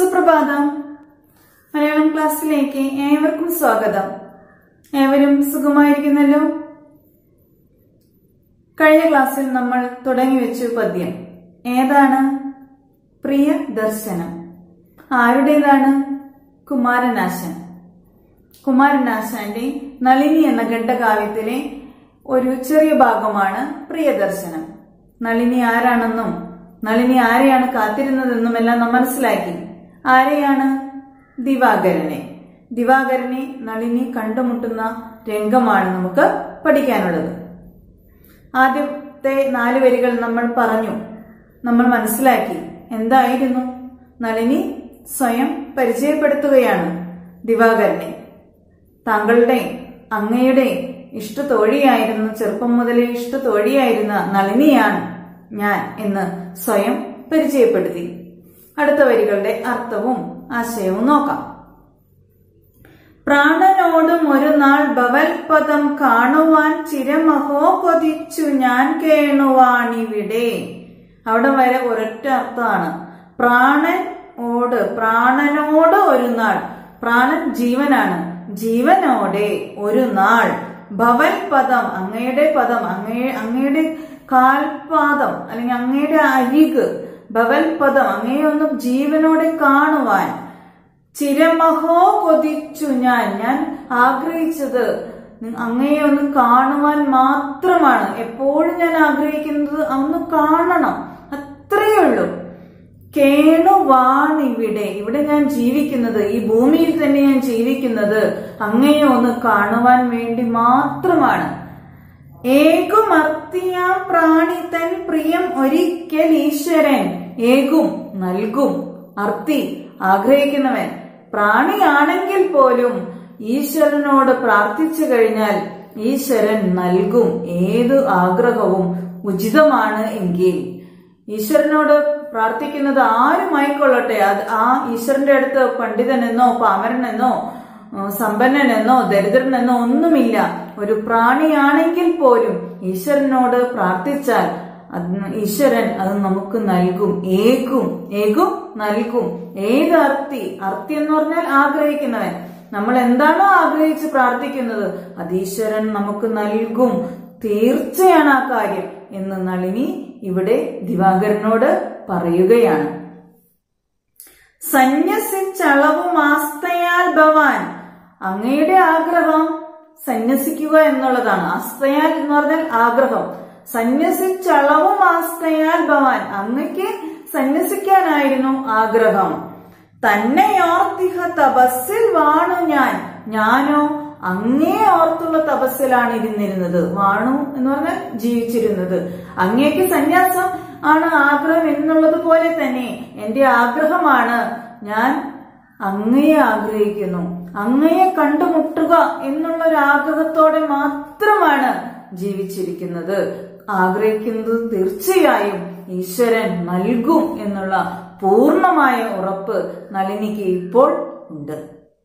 സുപ്രഭാതം മലയാളം ക്ലാസ്സിലേക്ക് ഏവർക്കും സ്വാഗതം ഏവരും സുഖമായിരിക്കുന്നല്ലോ കഴിഞ്ഞ ക്ലാസ്സിൽ നമ്മൾ തുടങ്ങി വെച്ചു പദ്യം ഏതാണ് പ്രിയ ദർശനം ആരുടേതാണ് കുമാരനാശൻ കുമാരനാശാന്റെ നളിനി എന്ന ഖണ്ഡകാവ്യത്തിലെ ഒരു ചെറിയ ഭാഗമാണ് പ്രിയദർശനം നളിനി ആരാണെന്നും നളിനി ആരെയാണ് കാത്തിരുന്നതെന്നും എല്ലാം നാം മനസ്സിലാക്കി ആരെയാണ് ദിവാകരനെ ദിവാകരനെ നളിനി കണ്ടുമുട്ടുന്ന രംഗമാണ് നമുക്ക് പഠിക്കാനുള്ളത് ആദ്യത്തെ നാല് വരികൾ നമ്മൾ പറഞ്ഞു നമ്മൾ മനസ്സിലാക്കി എന്തായിരുന്നു നളിനി സ്വയം പരിചയപ്പെടുത്തുകയാണ് ദിവാകരനെ താങ്കളുടെ അങ്ങയുടെ ഇഷ്ടത്തോഴിയായിരുന്ന ചെറുപ്പം മുതലേ ഇഷ്ടത്തോഴിയായിരുന്ന നളിനിയാണ് ഞാൻ എന്ന് സ്വയം പരിചയപ്പെടുത്തി അടുത്ത വരികളുടെ അർത്ഥവും ആശയവും നോക്കാം പ്രാണനോടും ഒരു നാൾ ഭവൽപദം കാണുവാൻ ചിരമഹോ കൊതിച്ചു ഞാൻ കേണുവാണിവിടെ അവിടെ വരെ ഒരൊറ്റ അർത്ഥമാണ് പ്രാണൻ ഓട് പ്രാണനോട് ഒരു നാൾ പ്രാണൻ ജീവനാണ് ജീവനോടെ ഒരു നാൾ ഭവൽ പദം അങ്ങയുടെ പദം അങ്ങേ അങ്ങയുടെ കാൽപാദം അല്ലെങ്കിൽ അങ്ങയുടെ അരിക് ഭവൽ പദം അങ്ങയെ ഒന്ന് ജീവനോടെ കാണുവാൻ ചിരമഹോ കൊതിച്ചു ഞാൻ ഞാൻ ആഗ്രഹിച്ചത് അങ്ങയെ ഒന്ന് കാണുവാൻ മാത്രമാണ് എപ്പോഴും ഞാൻ ആഗ്രഹിക്കുന്നത് ഒന്ന് കാണണം അത്രയേ ഉള്ളൂ കേണുവാണിവിടെ ഇവിടെ ഞാൻ ജീവിക്കുന്നത് ഈ ഭൂമിയിൽ തന്നെ ഞാൻ ജീവിക്കുന്നത് അങ്ങയെ ഒന്ന് കാണുവാൻ വേണ്ടി മാത്രമാണ് ഏകുമർത്തിയാം പ്രാണി തൻ പ്രിയം ഒരിക്കൽ ഈശ്വരൻ ഏകും നൽകും അർത്തി ആഗ്രഹിക്കുന്നവൻ പ്രാണിയാണെങ്കിൽ പോലും ഈശ്വരനോട് പ്രാർത്ഥിച്ചു കഴിഞ്ഞാൽ ഈശ്വരൻ നൽകും ഏതു ആഗ്രഹവും ഉചിതമാണ് എങ്കിൽ ഈശ്വരനോട് പ്രാർത്ഥിക്കുന്നത് ആരുമായിക്കൊള്ളട്ടെ അത് ആ ഈശ്വരന്റെ അടുത്ത് പണ്ഡിതനെന്നോ പാമരനെന്നോ സമ്പന്നനെന്നോ ദരിദ്രനെന്നോ ഒന്നുമില്ല ഒരു പ്രാണിയാണെങ്കിൽ പോലും ഈശ്വരനോട് പ്രാർത്ഥിച്ചാൽ ഈശ്വരൻ അത് നമുക്ക് നൽകും ഏകും ഏകും നൽകും ഏത് അർത്ഥി അർത്ഥി എന്ന് പറഞ്ഞാൽ ആഗ്രഹിക്കുന്നവൻ നമ്മൾ എന്താണോ ആഗ്രഹിച്ച് പ്രാർത്ഥിക്കുന്നത് അത് ഈശ്വരൻ നമുക്ക് നൽകും തീർച്ചയാണ് ആ കാര്യം എന്ന് നളിനി ഇവിടെ ദിവാകരനോട് പറയുകയാണ് സന്യസിച്ചളവും ആസ്തയാൽ ഭവാൻ അങ്ങയുടെ ആഗ്രഹം സന്യസിക്കുക എന്നുള്ളതാണ് ആസ്തയാൽ എന്ന് പറഞ്ഞാൽ ആഗ്രഹം സന്യസിച്ചളവും ആസ്തയാൽ ഭവാൻ അങ്ങക്ക് സന്യസിക്കാനായിരുന്നു ആഗ്രഹം തന്നെ ഓർത്തിഹ തപസ്സിൽ വാണു ഞാൻ ഞാനോ അങ്ങേ ഓർത്തുള്ള തപസ്സിലാണ് ഇരുന്നിരുന്നത് വാണു എന്ന് പറഞ്ഞാൽ ജീവിച്ചിരുന്നത് അങ്ങേക്ക് സന്യാസം ആണ് ആഗ്രഹം എന്നുള്ളത് പോലെ തന്നെ എന്റെ ആഗ്രഹമാണ് ഞാൻ അങ്ങയെ ആഗ്രഹിക്കുന്നു അങ്ങയെ കണ്ടുമുട്ടുക എന്നുള്ള ഒരു ആഗ്രഹത്തോടെ മാത്രമാണ് ജീവിച്ചിരിക്കുന്നത് ആഗ്രഹിക്കുന്നത് തീർച്ചയായും ഈശ്വരൻ നൽകും എന്നുള്ള പൂർണമായ ഉറപ്പ് നളിനിക്ക് ഇപ്പോൾ ഉണ്ട്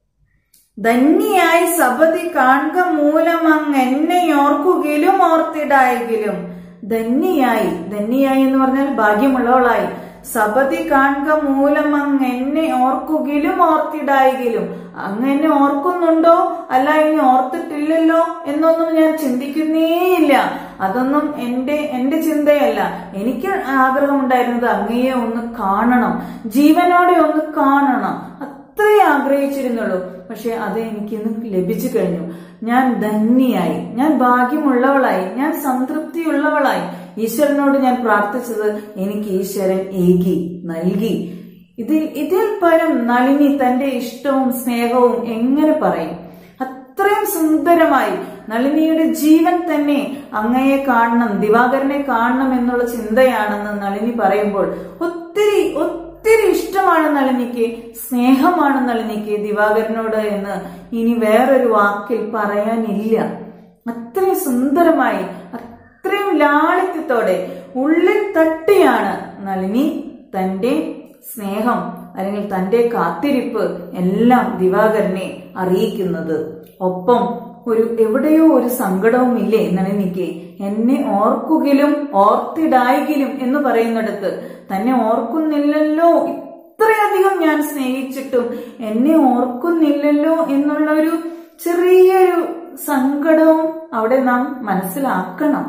ധന്യായി സപതി കാൺക മൂലമങ് എന്നെ ഓർക്കുകിലും ഓർത്തിടായെങ്കിലും ധന്യായി ധന്യായി എന്ന് പറഞ്ഞാൽ ഭാഗ്യമുള്ളവളായി സപതി കാൺക മൂലമങ് എന്നെ ഓർക്കുകിലും ഓർത്തിടായെങ്കിലും അങ്ങ് എന്നെ ഓർക്കുന്നുണ്ടോ അല്ല ഇനി ഓർത്തിട്ടില്ലല്ലോ എന്നൊന്നും ഞാൻ ചിന്തിക്കുന്നേയില്ല അതൊന്നും എന്റെ എന്റെ ചിന്തയല്ല എനിക്ക് ആഗ്രഹമുണ്ടായിരുന്നത് അങ്ങയെ ഒന്ന് കാണണം ജീവനോടെ ഒന്ന് കാണണം അത്രേ ആഗ്രഹിച്ചിരുന്നുള്ളൂ പക്ഷെ അത് എനിക്കിന്ന് ലഭിച്ചു കഴിഞ്ഞു ഞാൻ ധന്യായി ഞാൻ ഭാഗ്യമുള്ളവളായി ഞാൻ സംതൃപ്തിയുള്ളവളായി ഈശ്വരനോട് ഞാൻ പ്രാർത്ഥിച്ചത് എനിക്ക് ഈശ്വരൻ ഏകി നൽകി ഇതിൽ ഇതിൽ പരം നളിനി തന്റെ ഇഷ്ടവും സ്നേഹവും എങ്ങനെ പറയും അത്രയും സുന്ദരമായി നളിനിയുടെ ജീവൻ തന്നെ അങ്ങയെ കാണണം ദിവാകരനെ കാണണം എന്നുള്ള ചിന്തയാണെന്ന് നളിനി പറയുമ്പോൾ ഒത്തിരി ഒത്തിരി ഇഷ്ടമാണ് നളിനിക്ക് സ്നേഹമാണ് നളിനിക്ക് ദിവാകരനോട് എന്ന് ഇനി വേറൊരു വാക്കിൽ പറയാനില്ല അത്രയും സുന്ദരമായി അത്രയും ലാളിത്യത്തോടെ ഉള്ളിൽ തട്ടിയാണ് നളിനി തന്റെ സ്നേഹം അല്ലെങ്കിൽ തന്റെ കാത്തിരിപ്പ് എല്ലാം ദിവാകരനെ അറിയിക്കുന്നത് ഒപ്പം ഒരു എവിടെയോ ഒരു സങ്കടവും ഇല്ലേ നളിനിക്ക് എന്നെ ഓർക്കുകിലും ഓർത്തിടായെങ്കിലും എന്ന് പറയുന്നിടത്ത് തന്നെ ഓർക്കുന്നില്ലല്ലോ ഇത്രയധികം ഞാൻ സ്നേഹിച്ചിട്ടും എന്നെ ഓർക്കുന്നില്ലല്ലോ എന്നുള്ള ഒരു ചെറിയൊരു സങ്കടവും അവിടെ നാം മനസ്സിലാക്കണം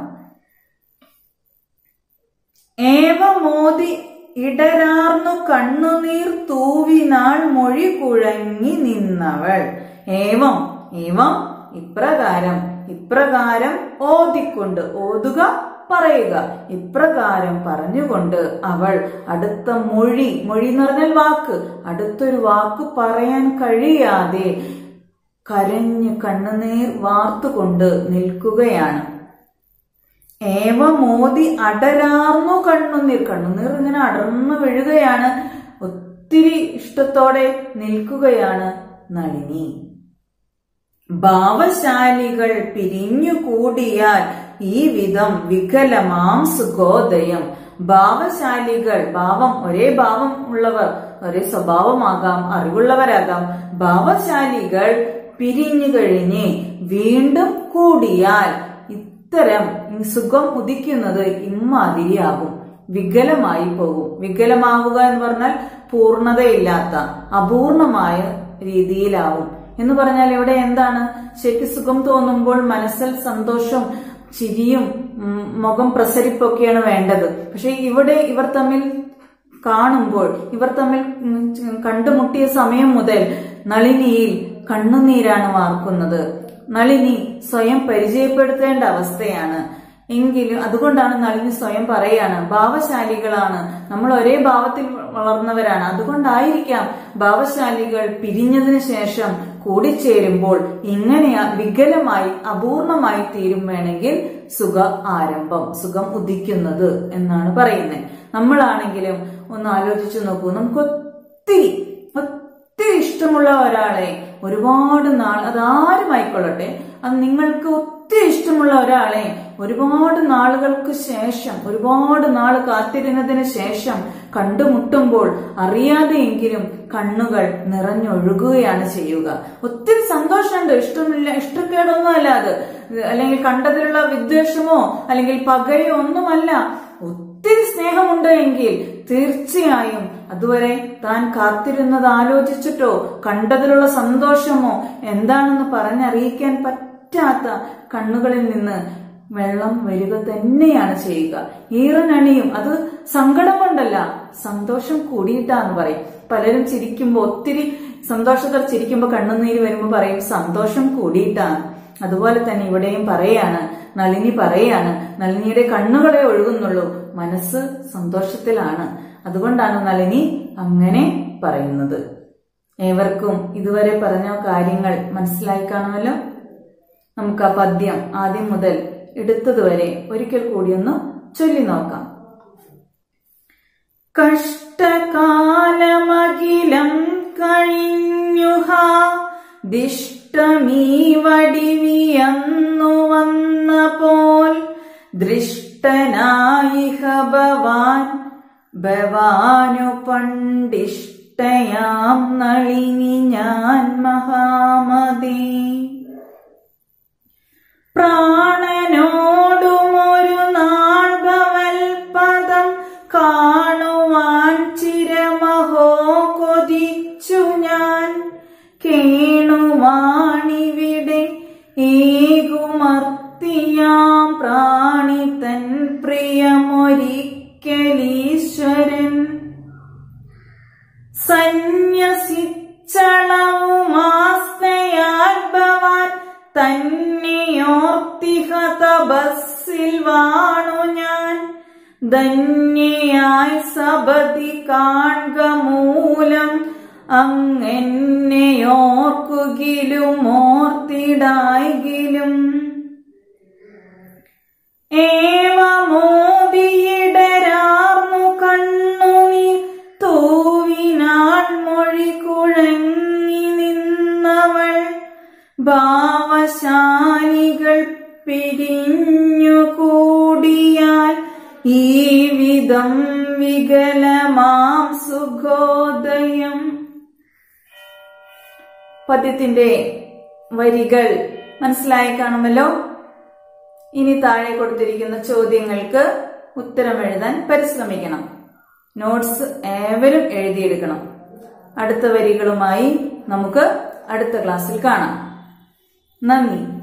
ഏവമോതി ഇടരാർന്നു കണ്ണുനീർ തൂവിനാൾ മൊഴി കുഴങ്ങി നിന്നവൾ ഏവം ഏവം ഇപ്രകാരം ഇപ്രകാരം ഓതിക്കൊണ്ട് ഓതുക പറയുക ഇപ്രകാരം പറഞ്ഞുകൊണ്ട് അവൾ അടുത്ത മൊഴി മൊഴി എന്ന് പറഞ്ഞാൽ വാക്ക് അടുത്തൊരു വാക്ക് പറയാൻ കഴിയാതെ കരഞ്ഞ് കണ്ണുനീർ വാർത്തുകൊണ്ട് നിൽക്കുകയാണ് ഏവമോതി അടരാർന്നു കണ്ണുനീർ കണ്ണുനീർ ഇങ്ങനെ അടർന്നു വീഴുകയാണ് ഒത്തിരി ഇഷ്ടത്തോടെ നിൽക്കുകയാണ് നളിനി ഭാവശാലികൾ പിരിഞ്ഞു കൂടിയാൽ ഈ വിധം വികലമാം സുഖോദയം ഭാവശാലികൾ ഭാവം ഒരേ ഭാവം ഉള്ളവർ ഒരേ സ്വഭാവമാകാം അറിവുള്ളവരാകാം ഭാവശാലികൾ പിരിഞ്ഞു കഴിഞ്ഞ് വീണ്ടും കൂടിയാൽ ഇത്തരം ഈ സുഖം ഉദിക്കുന്നത് ഇമ്മാതിരിയാകും വികലമായി പോകും വികലമാവുക എന്ന് പറഞ്ഞാൽ പൂർണ്ണതയില്ലാത്ത അപൂർണമായ രീതിയിലാവും എന്ന് പറഞ്ഞാൽ ഇവിടെ എന്താണ് ശരിക്കും സുഖം തോന്നുമ്പോൾ മനസ്സിൽ സന്തോഷം ചിരിയും ഉം, മുഖം പ്രസരിപ്പൊക്കെയാണ് വേണ്ടത് പക്ഷെ ഇവിടെ ഇവർ തമ്മിൽ കാണുമ്പോൾ ഇവർ തമ്മിൽ ഉം, കണ്ടുമുട്ടിയ സമയം മുതൽ നളിനിയിൽ കണ്ണുനീരാണ് വാർക്കുന്നത് നളിനി സ്വയം പരിചയപ്പെടുത്തേണ്ട അവസ്ഥയാണ് എങ്കിലും അതുകൊണ്ടാണ് നളിനി സ്വയം പറയാണ് ഭാവശാലികളാണ് നമ്മൾ ഒരേ ഭാവത്തിൽ വളർന്നവരാണ് അതുകൊണ്ടായിരിക്കാം ഭാവശാലികൾ പിരിഞ്ഞതിന് ശേഷം കൂടിച്ചേരുമ്പോൾ ഇങ്ങനെ വികലമായി അപൂർണമായി തീരും വേണമെങ്കിൽ സുഖ ആരംഭം സുഖം ഉദിക്കുന്നത് എന്നാണ് പറയുന്നത് നമ്മളാണെങ്കിലും ഒന്ന് ആലോചിച്ചു നോക്കൂ നമുക്ക് ഒത്തിരി ഒത്തിരി ഇഷ്ടമുള്ള ഒരാളെ ഒരുപാട് നാൾ അതാരും ആയിക്കൊള്ളട്ടെ അത് നിങ്ങൾക്ക് ഒത്തിരി ഇഷ്ടമുള്ള ഒരാളെ ഒരുപാട് നാളുകൾക്ക് ശേഷം ഒരുപാട് നാൾ കാത്തിരുന്നതിന് ശേഷം കണ്ടുമുട്ടുമ്പോൾ അറിയാതെയെങ്കിലും കണ്ണുകൾ നിറഞ്ഞൊഴുകുകയാണ് ചെയ്യുക ഒത്തിരി സന്തോഷമുണ്ട് ഇഷ്ടമില്ല ഇഷ്ടക്കേടൊന്നും അല്ല അത് അല്ലെങ്കിൽ കണ്ടതിലുള്ള വിദ്വേഷമോ അല്ലെങ്കിൽ പകയോ ഒന്നുമല്ല ഒത്തിരി സ്നേഹമുണ്ട് എങ്കിൽ തീർച്ചയായും അതുവരെ താൻ കാത്തിരുന്നത് ആലോചിച്ചിട്ടോ കണ്ടതിലുള്ള സന്തോഷമോ എന്താണെന്ന് പറഞ്ഞറിയിക്കാൻ പറ്റാത്ത കണ്ണുകളിൽ നിന്ന് വെള്ളം വരിക തന്നെയാണ് ചെയ്യുക ഈറനണിയും അത് സങ്കടം കൊണ്ടല്ല സന്തോഷം കൂടിയിട്ടാന്ന് പറയും പലരും ചിരിക്കുമ്പോ ഒത്തിരി സന്തോഷത്തിൽ ചിരിക്കുമ്പോ കണ്ണുനീര് വരുമ്പോ പറയും സന്തോഷം കൂടിയിട്ടാണ് അതുപോലെ തന്നെ ഇവിടെയും പറയാണ് നളിനി പറയാണ് നളിനിയുടെ കണ്ണുകളെ ഒഴുകുന്നുള്ളൂ മനസ്സ് സന്തോഷത്തിലാണ് അതുകൊണ്ടാണ് നളിനി അങ്ങനെ പറയുന്നത് ഏവർക്കും ഇതുവരെ പറഞ്ഞ കാര്യങ്ങൾ മനസ്സിലായി കാണുമല്ലോ നമുക്ക് ആ പദ്യം ആദ്യം മുതൽ എടുത്തതുവരെ ഒരിക്കൽ കൂടി ഒന്ന് ചൊല്ലി നോക്കാം കഷ്ടകാലമകിലം കഴിഞ്ഞുഹ ദിഷ്ടമീ വടിവിയന്നു വന്ന പോൽ ദൃഷ്ടനായിഹ ഭവാൻ ഭവാനു പണ്ടിഷ്ടയാം നളിനി ഞാൻ മഹാമതേ പ്രാണനോടുമൊരു നാൾ ഭവൽപദം കാണുവാൻ ചിരമഹോ കൊതിച്ചു ഞാൻ കേണുവാണിവിടെ ഏകുമർത്തിയാം പ്രാണി തൻ പ്രിയമൊരിക്കലീശ്വരൻ സന്യസിച്ചളവുമാസ്തയാൽ ഭവാൻ തന്നെയോർത്തിഹ തപസ്സിൽ വാണു ഞാൻ ധന്യയായി സബതി കാൺക മൂലം അങ്ങെന്നെയോർക്കുകിലും ഓർത്തിടായെങ്കിലും ഏവമോദിയിടരാർന്നു കണ്ണുനീർ തൂവിനാൾ മൊഴി കുഴങ്ങി നിന്നവൾ ഭാവശാലികൾ പിരിഞ്ഞുകൂടിയാൽ ഈ വിധം വികലമാം സുഖോദയം പദ്യത്തിന്റെ വരികൾ മനസ്സിലായി കാണുമല്ലോ ഇനി താഴെ കൊടുത്തിരിക്കുന്ന ചോദ്യങ്ങൾക്ക് ഉത്തരം എഴുതാൻ പരിശ്രമിക്കണം നോട്ട്സ് ഏവരും എഴുതിയെടുക്കണം അടുത്ത വരികളുമായി നമുക്ക് അടുത്ത ക്ലാസ്സിൽ കാണാം നന്ദി